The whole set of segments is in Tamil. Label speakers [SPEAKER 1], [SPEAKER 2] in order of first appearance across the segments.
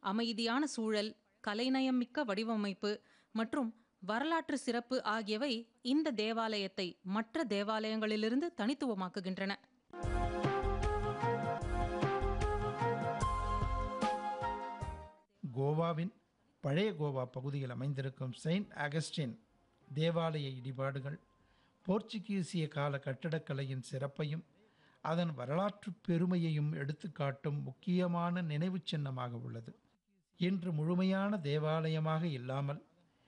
[SPEAKER 1] அமைதியான சூழல் கலைநயம் மிக்க வடிவமைப்பு மற்றும் வரலாற்று சிறப்பு ஆகியவை இந்த தேவாலயத்தை மற்ற தேவாலயங்களிலிருந்து தனித்துவமாக்குகின்றன
[SPEAKER 2] கோவாவின் பழைய கோவா பகுதியில் அமைந்திருக்கும் செயின்ட் அகஸ்டின் தேவாலய இடிபாடுகள் போர்ச்சுகீசிய கால கட்டடக்கலையின் சிறப்பையும் அதன் வரலாற்று பெருமையையும் எடுத்துக்காட்டும் முக்கியமான நினைவுச் சின்னமாக உள்ளது இன்று முழுமையான தேவாலயமாக இல்லாமல்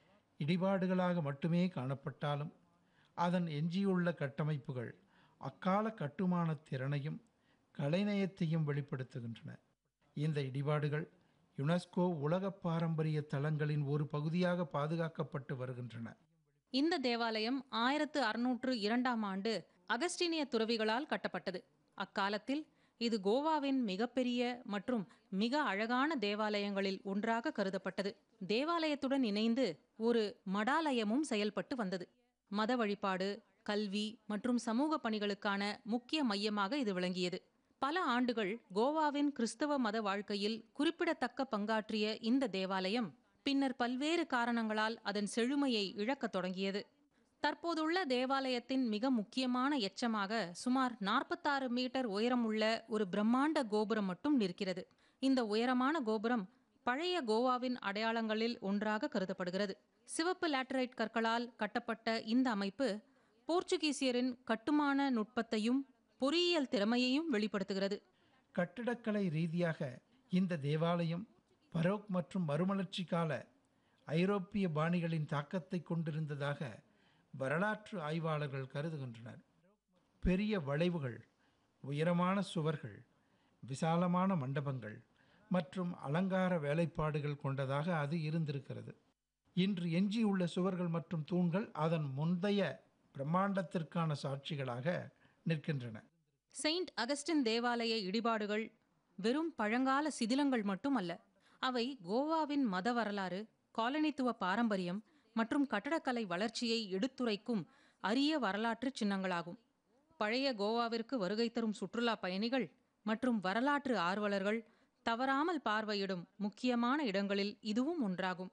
[SPEAKER 2] இடிபாடுகளாக மட்டுமே காணப்பட்டாலும் அதன் எஞ்சியுள்ள கட்டமைப்புகள் அக்கால கட்டுமான திறனையும் கலைநயத்தையும் வெளிப்படுத்துகின்றன இந்த இடிபாடுகள் யுனெஸ்கோ உலக பாரம்பரிய தளங்களின் ஒரு பகுதியாக பாதுகாக்கப்பட்டு வருகின்றன
[SPEAKER 1] இந்த தேவாலயம் ஆயிரத்து அறுநூற்று இரண்டாம் ஆண்டு அகஸ்டினிய துறவிகளால் கட்டப்பட்டது அக்காலத்தில் இது கோவாவின் மிகப்பெரிய மற்றும் மிக அழகான தேவாலயங்களில் ஒன்றாக கருதப்பட்டது தேவாலயத்துடன் இணைந்து ஒரு மடாலயமும் செயல்பட்டு வந்தது மத வழிபாடு கல்வி மற்றும் சமூக பணிகளுக்கான முக்கிய மையமாக இது விளங்கியது பல ஆண்டுகள் கோவாவின் கிறிஸ்தவ மத வாழ்க்கையில் குறிப்பிடத்தக்க பங்காற்றிய இந்த தேவாலயம் பின்னர் பல்வேறு காரணங்களால் அதன் செழுமையை இழக்கத் தொடங்கியது தற்போதுள்ள தேவாலயத்தின் மிக முக்கியமான எச்சமாக சுமார் நாற்பத்தாறு மீட்டர் உயரமுள்ள ஒரு பிரம்மாண்ட கோபுரம் மட்டும் நிற்கிறது இந்த உயரமான கோபுரம் பழைய கோவாவின் அடையாளங்களில் ஒன்றாக கருதப்படுகிறது சிவப்பு லேட்டரைட் கற்களால் கட்டப்பட்ட இந்த அமைப்பு போர்ச்சுகீசியரின் கட்டுமான நுட்பத்தையும் பொறியியல் திறமையையும் வெளிப்படுத்துகிறது
[SPEAKER 2] கட்டிடக்கலை ரீதியாக இந்த தேவாலயம் பரோக் மற்றும் மறுமலர்ச்சி கால ஐரோப்பிய பாணிகளின் தாக்கத்தை கொண்டிருந்ததாக வரலாற்று ஆய்வாளர்கள் கருதுகின்றனர் பெரிய வளைவுகள் உயரமான சுவர்கள் விசாலமான மண்டபங்கள் மற்றும் அலங்கார வேலைப்பாடுகள் கொண்டதாக அது இருந்திருக்கிறது இன்று எஞ்சியுள்ள சுவர்கள் மற்றும் தூண்கள் அதன் முந்தைய பிரம்மாண்டத்திற்கான சாட்சிகளாக நிற்கின்றன
[SPEAKER 1] செயின்ட் அகஸ்டின் தேவாலய இடிபாடுகள் வெறும் பழங்கால சிதிலங்கள் மட்டுமல்ல அவை கோவாவின் மத வரலாறு காலனித்துவ பாரம்பரியம் மற்றும் கட்டடக்கலை வளர்ச்சியை எடுத்துரைக்கும் அரிய வரலாற்று சின்னங்களாகும் பழைய கோவாவிற்கு வருகை தரும் சுற்றுலா பயணிகள் மற்றும் வரலாற்று ஆர்வலர்கள் தவறாமல் பார்வையிடும் முக்கியமான இடங்களில் இதுவும் ஒன்றாகும்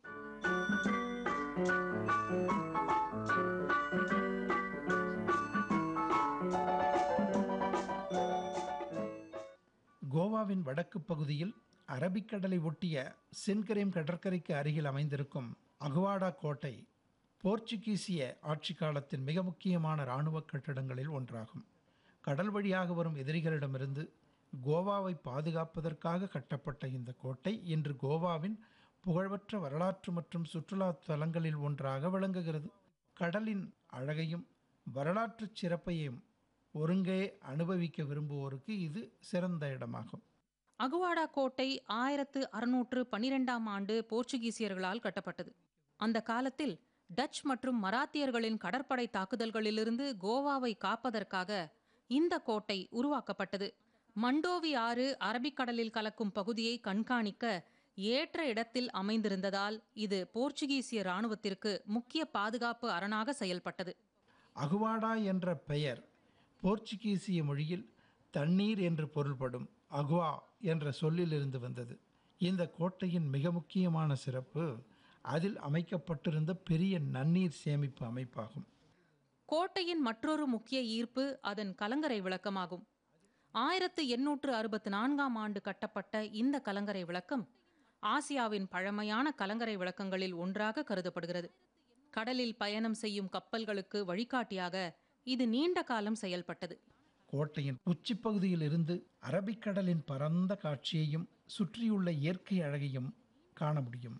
[SPEAKER 2] கோவாவின் வடக்கு பகுதியில் அரபிக்கடலை ஒட்டிய சென்கரேம் கடற்கரைக்கு அருகில் அமைந்திருக்கும் அகுவாடா கோட்டை போர்ச்சுகீசிய ஆட்சி காலத்தின் மிக முக்கியமான இராணுவ கட்டடங்களில் ஒன்றாகும் கடல் வழியாக வரும் எதிரிகளிடமிருந்து கோவாவை பாதுகாப்பதற்காக கட்டப்பட்ட இந்த கோட்டை இன்று கோவாவின் புகழ்பெற்ற வரலாற்று மற்றும் சுற்றுலா தலங்களில் ஒன்றாக விளங்குகிறது கடலின் அழகையும் வரலாற்று சிறப்பையும் ஒருங்கே அனுபவிக்க விரும்புவோருக்கு இது சிறந்த இடமாகும்
[SPEAKER 1] அகுவாடா கோட்டை ஆயிரத்து அறுநூற்று பனிரெண்டாம் ஆண்டு போர்ச்சுகீசியர்களால் கட்டப்பட்டது அந்த காலத்தில் டச் மற்றும் மராத்தியர்களின் கடற்படை தாக்குதல்களிலிருந்து கோவாவை காப்பதற்காக இந்த கோட்டை உருவாக்கப்பட்டது மண்டோவி ஆறு அரபிக்கடலில் கலக்கும் பகுதியை கண்காணிக்க ஏற்ற இடத்தில் அமைந்திருந்ததால் இது போர்ச்சுகீசிய இராணுவத்திற்கு முக்கிய பாதுகாப்பு அரணாக செயல்பட்டது
[SPEAKER 2] அகுவாடா என்ற பெயர் போர்ச்சுகீசிய மொழியில் தண்ணீர் என்று பொருள்படும் அகுவா என்ற சொல்லிலிருந்து வந்தது இந்த கோட்டையின் மிக முக்கியமான சிறப்பு அதில் அமைக்கப்பட்டிருந்த பெரிய நன்னீர் சேமிப்பு அமைப்பாகும்
[SPEAKER 1] கோட்டையின் மற்றொரு முக்கிய ஈர்ப்பு அதன் கலங்கரை விளக்கமாகும் ஆயிரத்து எண்ணூற்று அறுபத்து நான்காம் ஆண்டு கட்டப்பட்ட இந்த கலங்கரை விளக்கம் ஆசியாவின் பழமையான கலங்கரை விளக்கங்களில் ஒன்றாக கருதப்படுகிறது கடலில் பயணம் செய்யும் கப்பல்களுக்கு வழிகாட்டியாக இது நீண்ட காலம் செயல்பட்டது
[SPEAKER 2] கோட்டையின் உச்சிப்பகுதியில் இருந்து அரபிக்கடலின் பரந்த காட்சியையும் சுற்றியுள்ள இயற்கை அழகையும் காண முடியும்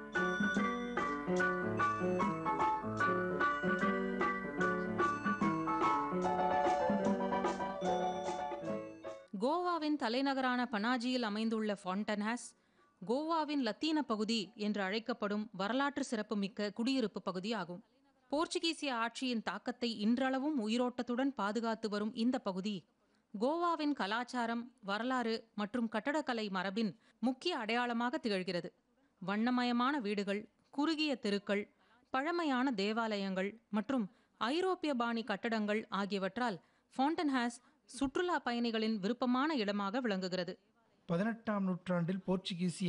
[SPEAKER 1] கோவாவின் தலைநகரான பனாஜியில் அமைந்துள்ள ஃபாண்டன்ஹாஸ் கோவாவின் லத்தீன பகுதி என்று அழைக்கப்படும் வரலாற்று சிறப்புமிக்க குடியிருப்பு பகுதி ஆகும் போர்ச்சுகீசிய ஆட்சியின் தாக்கத்தை இன்றளவும் உயிரோட்டத்துடன் பாதுகாத்து வரும் இந்த பகுதி கோவாவின் கலாச்சாரம் வரலாறு மற்றும் கட்டடக்கலை மரபின் முக்கிய அடையாளமாக திகழ்கிறது வண்ணமயமான வீடுகள் குறுகிய தெருக்கள் பழமையான தேவாலயங்கள் மற்றும் ஐரோப்பிய பாணி கட்டடங்கள் ஆகியவற்றால் ஃபாண்டன்ஹாஸ் சுற்றுலா பயணிகளின் விருப்பமான இடமாக விளங்குகிறது
[SPEAKER 2] பதினெட்டாம் நூற்றாண்டில் போர்ச்சுகீசிய